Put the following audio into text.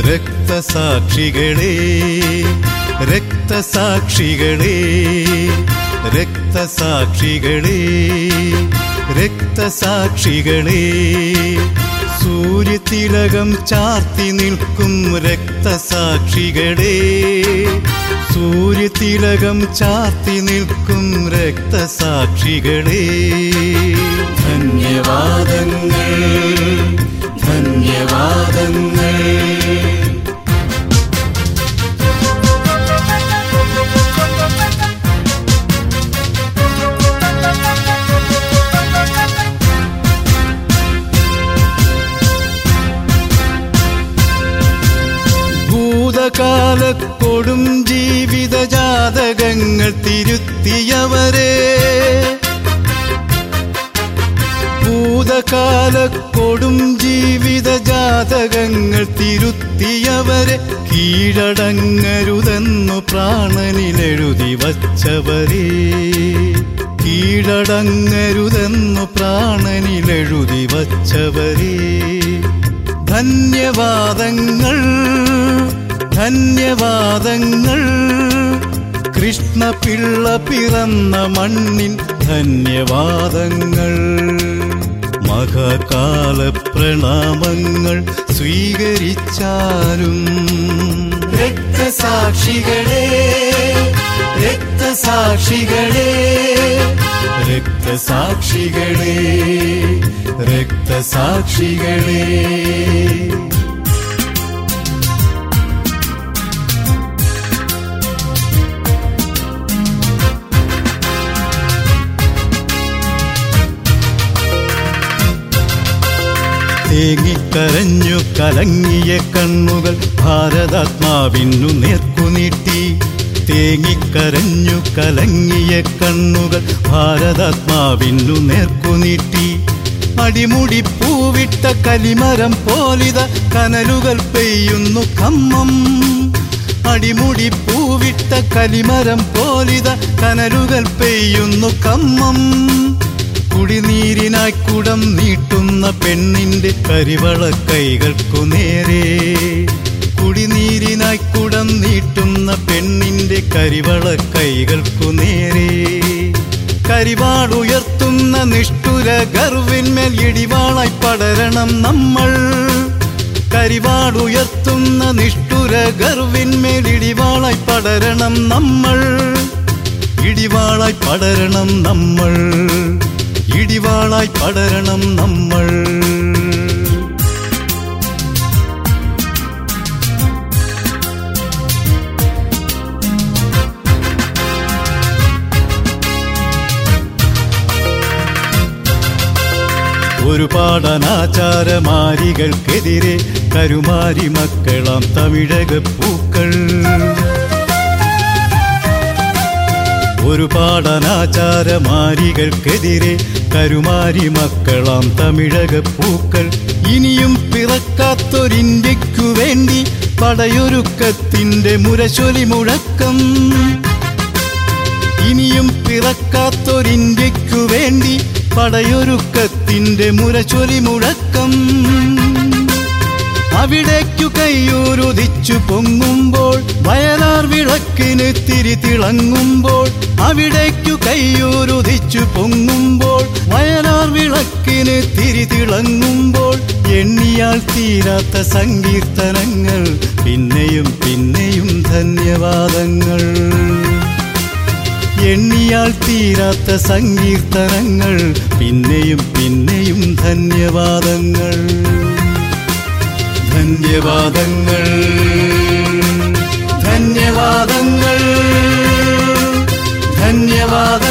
രക്തസാക്ഷികളെ രക്തസാക്ഷികളെ രക്തസാക്ഷികളെ രക്തസാക്ഷികളെ സൂര്യതിലകം ചാർത്തി നിൽക്കും രക്തസാക്ഷികളെ സൂര്യതിലകം ചാർത്തി നിൽക്കും രക്തസാക്ഷികളെ ധന്യവാദങ്ങൾ ധന്യവാദങ്ങൾ ഭൂതകാല കൊടും ജീവിത ജാതകങ്ങൾ തിരുത്തിയവരെ ഭൂതകാല കൊടും ജീവിത ജാതകങ്ങൾ തിരുത്തിയവരെ കീഴടങ്ങരുതെന്നു പ്രാണനിലെഴുതി വച്ചവരെ കീഴടങ്ങരുതെന്നു പ്രാണനിലെഴുതി വച്ചവരെ ധന്യവാദങ്ങൾ ധന്യവാദങ്ങൾ കൃഷ്ണപിള്ള പിറന്ന മണ്ണിൻ ധന്യവാദങ്ങൾ മഹാകാല പ്രണാമങ്ങൾ സ്വീകരിച്ചാലും രക്തസാക്ഷികളെ രക്തസാക്ഷികളെ രക്തസാക്ഷികളെ രക്തസാക്ഷികളെ തേങ്ങിക്കരഞ്ഞു കലങ്ങിയ കണ്ണുകൾ ഭാരതാത്മാവിനു നേർക്കുനീട്ടി തേങ്ങിക്കരഞ്ഞു കലങ്ങിയ കണ്ണുകൾ ഭാരതാത്മാവിനു നേർക്കുനീട്ടി അടിമുടി പൂവിട്ട കലിമരം പോലിത കനലുകൾ പെയ്യുന്നു കമ്മം അടിമുടി പൂവിട്ട കലിമരം പോലിത കനലുകൾ പെയ്യുന്നു കമ്മം കുടിനീരിനായി കുടം നീട്ടുന്ന പെണ്ണിന്റെ കരിവള കൈകൾക്കു നേരെ കുടിനീരിനായി കുടം നീട്ടുന്ന പെണ്ണിന്റെ കരിവള കൈകൾക്കു നേരെ കരിവാളുയർത്തുന്ന നിഷ്ഠുര ഗർവിന്മേൽ ഇടിവാളായി പടരണം നമ്മൾ കരിവാളുയർത്തുന്ന നിഷ്ഠുര ഗർവിന്മേൽ ഇടിവാളായി പടരണം നമ്മൾ ഇടിവാളായി പടരണം നമ്മൾ ഇടിവാളായി പടരണം നമ്മൾ ഒരുപാട് അനാചാരമാരികൾക്കെതിരെ കരുമാരി മക്കളാം തമിഴക പൂക്കൾ ഒരുപാട് അനാചാരമാരികൾക്കെതിരെ കരുമാരി മക്കളാം തമിഴക പൂക്കൾ ഇനിയും പിറക്കാത്തൊരിന്ത്യക്കു വേണ്ടി പടയൊരുക്കത്തിന്റെ മുരശൊലി മുഴക്കം ഇനിയും പിറക്കാത്തൊരിന്ത്യക്കു വേണ്ടി പടയൊരുക്കത്തിന്റെ മുരച്ചൊലി മുഴക്കം അവിടേക്കു കയ്യൂരുദിച്ചു പൊങ്ങുമ്പോൾ വയലാർ വിളക്കിന് തിരി തിളങ്ങുമ്പോൾ അവിടേക്കു കയ്യൂരുദിച്ചു പൊങ്ങുമ്പോൾ വയലാർ വിളക്കിന് തിരി തിളങ്ങുമ്പോൾ എണ്ണിയാൽ തീരാത്ത സങ്കീർത്തനങ്ങൾ പിന്നെയും പിന്നെയും ധന്യവാദങ്ങൾ എണ്ണിയാൽ തീരാത്ത സങ്കീർത്തനങ്ങൾ പിന്നെയും പിന്നെയും ധന്യവാദങ്ങൾ ധന്യവാദങ്ങൾ ധന്യവാദങ്ങൾ ധന്യവാദങ്ങൾ